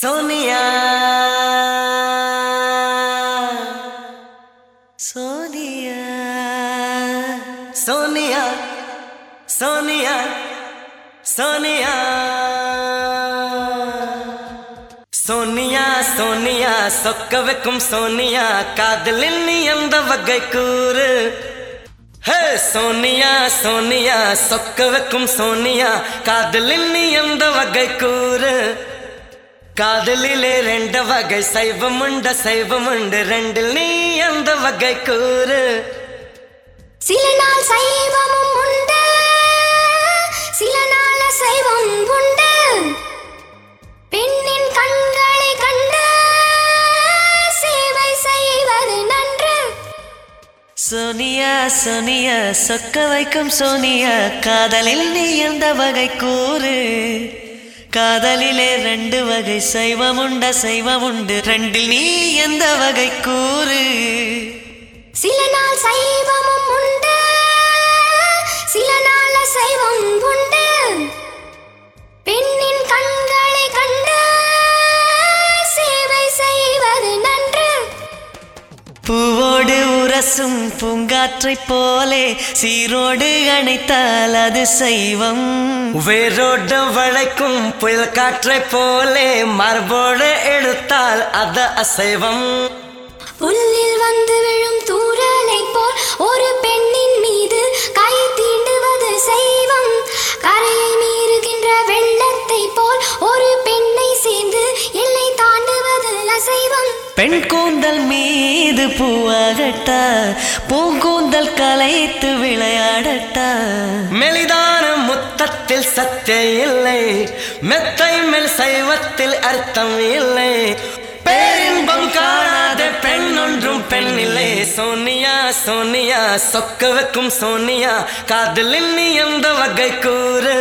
சோனியா சோனியா சோனியா சோனியா சோனியா சோனியா சோனியா சொக்க வைக்கும் சோனியா காதலில் நீ எந்த வகை கூறு ஹே சோனியா சோனியா சொக்க வைக்கும் சோனியா காதலில் நீ எந்த வகை கூறு காதலிலே ரெண்டு வகை சைவம் உண்டு சைவம் உண்டு ரெண்டில் நீ எந்த வகை கூறு சில நாள் சைவமும் உண்டு சில நாள் சைவம் உண்டு பெண்ணின் கண்களை கண்டு சேவை செய்வது நன்று சோனியா சோனியா சொக்க வைக்கும் சோனியா காதலில் நீ எந்த வகை கூறு காதலிலே ரெண்டு வகை சைவம் உண்ட சைவம் உண்டு ரெண்டில் நீ எந்த வகை கூறு சில நாள் சைவமும் உண்டு சில நாள் சைவம் உண்டு பெண்ணின் கண்களை கண்டு சேவை செய்வது நன்று பூவோடு உரசும் பூங்காற்றைப் போலே சீரோடு அணைத்தால் அது சைவம் வேரோடு வளைக்கும் புயல் காற்றைப் போலே மரபோடு எடுத்தால் அது அசைவம் புல்லில் வந்து விழும் தூறலை போல் ஒரு பெண்ணின் மீது கை தீண்டுவது செய்வம் கரையை மீறுகின்ற வெள்ளத்தை போல் ஒரு பெண்ணை சேர்ந்து எல்லை தாண்டுவது அசைவம் பெண் கூந்தல் மீது பூவாகட்டா பூங்கூந்தல் கலைத்து விளையாடட்டா மெலிதான முத்தத்தில் சத்தே இல்லை மெத்தை மேல் சைவத்தில் அர்த்தம் இல்லை பேரின்பம் காணாத பெண் ஒன்றும் பெண் இல்லை சோனியா சோனியா சொக்க வைக்கும் சோனியா காதலில் நீ எந்த வகை கூறு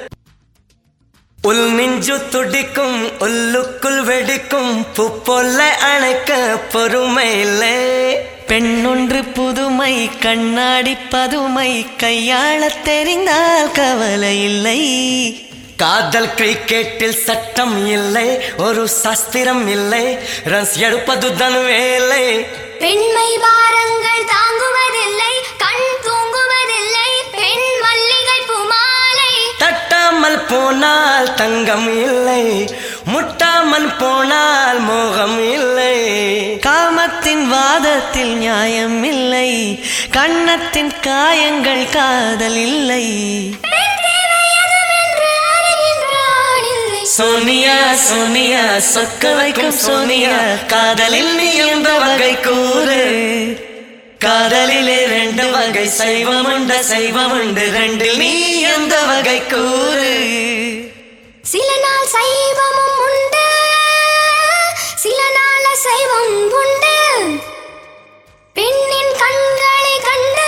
உள் நெஞ்சு துடிக்கும் உள்ளுக்குள் வெடிக்கும் பூ போல அணைக்க பொறுமை இல்லை பெண்ணொன்று புதுமை கண்ணாடி பதுமை கையாளத் தெரிந்தால் கவலை இல்லை காதல் கிரிக்கெட்டில் சட்டம் இல்லை ஒரு சாஸ்திரம் இல்லை ரன்ஸ் எடுப்பதுதான் வேலை பெண்மை பாரங்கள் தாங்குவதில்லை கண் தூங்குவதில்லை பெண் மல்லிகை பூமாலை தட்டாமல் போனால் தங்கம் இல்லை முட்டாமல் போனால் மோகம் இல்லை காமத்தின் வாதத்தில் நியாயம் இல்லை கண்ணத்தின் காயங்கள் காதல் இல்லை பெண் தேவை அதுவென்று அறிகின்றான் இல்லை சோனியா சோனியா சொக்க வைக்கும் சோனியா காதலில் நீ எந்த வகை கூறு காதலிலே ரெண்டு வகை சைவம் உண்டு சைவம் உண்டு ரெண்டில் நீ எந்த வகை கூறு சில நாள் சைவமும் உண்டு சில நாள் சைவம் உண்டு பெண்ணின் கண்களை கண்டு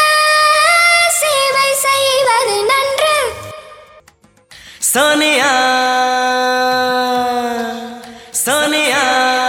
சேவை செய்வது நன்று சோனியா சோனியா